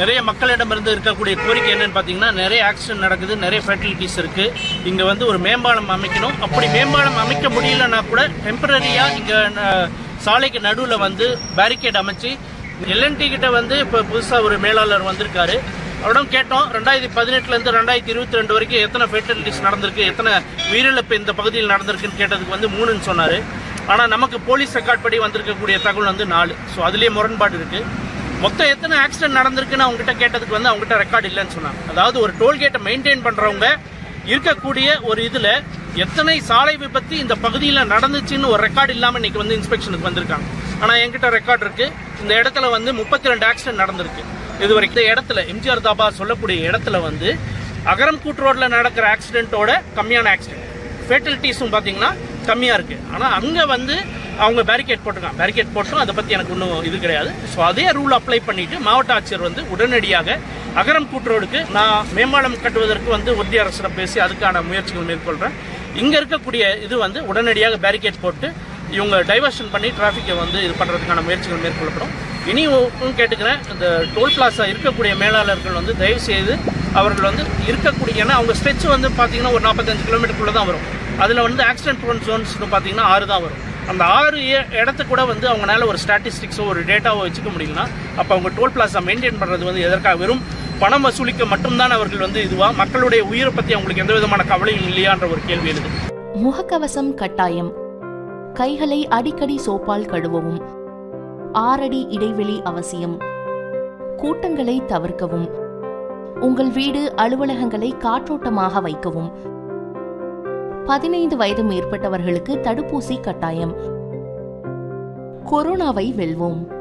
நிறைய மக்களிடமிருந்து இருக்கக்கூடிய கோரிக்கை என்னன்னு பார்த்தீங்கன்னா நிறைய ஆக்சிடென்ட் நடக்குது நிறைய ஃபெர்டிலிட்டிஸ் இருக்கு இங்க வந்து ஒரு மேம்பாலம் அமைக்கணும் அப்படி மேம்பாலம் அமைக்க முடியலன்னா கூட டெம்பரரியா இங்க அஹ், சாலைக்கு நடுவில் வந்து பேரிகேட் அமைச்சு எல்என்டி கிட்ட வந்து இப்போ புதுசாக ஒரு மேலாளர் வந்திருக்காரு அவரிடம் கேட்டோம் ரெண்டாயிரத்தி பதினெட்டுல இருந்து ரெண்டாயிரத்தி இருபத்தி ரெண்டு வரைக்கும் எத்தனை ஃபெர்டிலிட்டிஸ் நடந்திருக்கு எத்தனை உயிரிழப்பு இந்த பகுதியில் நடந்திருக்குன்னு கேட்டதுக்கு வந்து மூணுன்னு சொன்னாரு ஆனா நமக்கு போலீஸ் ரெக்கார்ட் படி வந்திருக்கக்கூடிய தகவல் வந்து நாலு ஸோ அதுலயே முரண்பாடு இருக்கு மொத்தம் எத்தனை ஆக்சிடென்ட் நடந்திருக்குன்னு அவங்க கிட்ட கேட்டதுக்கு வந்து அவங்க கிட்ட ரெக்கார்ட் இல்லைன்னு சொன்னாங்க அதாவது ஒரு டோல்கேட்டை மெயின்டைன் பண்றவங்க இருக்கக்கூடிய ஒரு இதுல எத்தனை சாலை விபத்து இந்த பகுதியில் நடந்துச்சுன்னு ஒரு ரெக்கார்டு இல்லாம இன்னைக்கு வந்து இன்ஸ்பெக்ஷனுக்கு வந்திருக்காங்க ஆனா என்கிட்ட ரெக்கார்ட் இருக்கு இந்த இடத்துல வந்து முப்பத்தி ரெண்டு ஆக்சிடென்ட் நடந்திருக்கு இது வரைக்கும் இந்த இடத்துல எம்ஜிஆர் தாபா சொல்லக்கூடிய இடத்துல வந்து அகரம் கூட்டு ரோட்ல நடக்கிற ஆக்சிடென்ட்டோட கம்மியான ஆக்சிடென்ட் ஃபேட்டலிட்டிஸும் பார்த்தீங்கன்னா கம்மியாக இருக்கு ஆனால் அங்கே வந்து அவங்க பேரிகேட் போட்டிருக்காங்க பேரிகேட் போட்டும் அதை பற்றி எனக்கு ஒன்றும் இது கிடையாது ஸோ அதே ரூல் அப்ளை பண்ணிட்டு மாவட்ட ஆட்சியர் வந்து உடனடியாக அகரம் கூட்டுரோடுக்கு நான் மேம்பாலம் கட்டுவதற்கு வந்து ஒன்றிய அரசிடம் பேசி அதுக்கான முயற்சிகள் மேற்கொள்கிறேன் இங்கே இருக்கக்கூடிய இது வந்து உடனடியாக பேரிகேட் போட்டு இவங்க டைவர்ஷன் பண்ணி டிராஃபிக்கை வந்து இது பண்ணுறதுக்கான முயற்சிகள் மேற்கொள்ளப்படும் இனியும் கேட்டுக்கிறேன் இந்த டோல் பிளாசா இருக்கக்கூடிய மேலாளர்கள் வந்து தயவு செய்து அவர்கள் வந்து இருக்கக்கூடிய ஏன்னா அவங்க ஸ்ட்ரெச் வந்து பார்த்தீங்கன்னா ஒரு நாற்பத்தஞ்சு கிலோமீட்டருக்குள்ள தான் வரும் அதில் வந்து ஆக்சிடென்ட் ப்ரோன் ஜோன்ஸ்னு பார்த்தீங்கன்னா ஆறு தான் வரும் அந்த ஆறு ஏ- இடத்த கூட வந்து அவங்களால ஒரு ஸ்டாட்டிஸ்டிக்ஸோ ஒரு டேட்டாவோ வச்சுக்க முடியும்னா அப்போ அவங்க டோல் பிளாசா மெயின்டைன் பண்ணுறது வந்து எதற்காக வெறும் பணம் வசூலிக்க மட்டும்தான் அவர்கள் வந்து இதுவா மக்களுடைய உயிரை பற்றி அவங்களுக்கு எந்த விதமான கவலையும் இல்லையான்ற ஒரு கேள்வி எழுது முகக்கவசம் கட்டாயம் கைகளை அடிக்கடி சோப்பால் கழுவவும் ஆறடி இடைவெளி அவசியம் கூட்டங்களை தவிர்க்கவும் உங்கள் வீடு அலுவலகங்களை காற்றோட்டமாக வைக்கவும் பதினைந்து வயது மேற்பட்டவர்களுக்கு தடுப்பூசி கட்டாயம் கொரோனாவை வெல்வோம்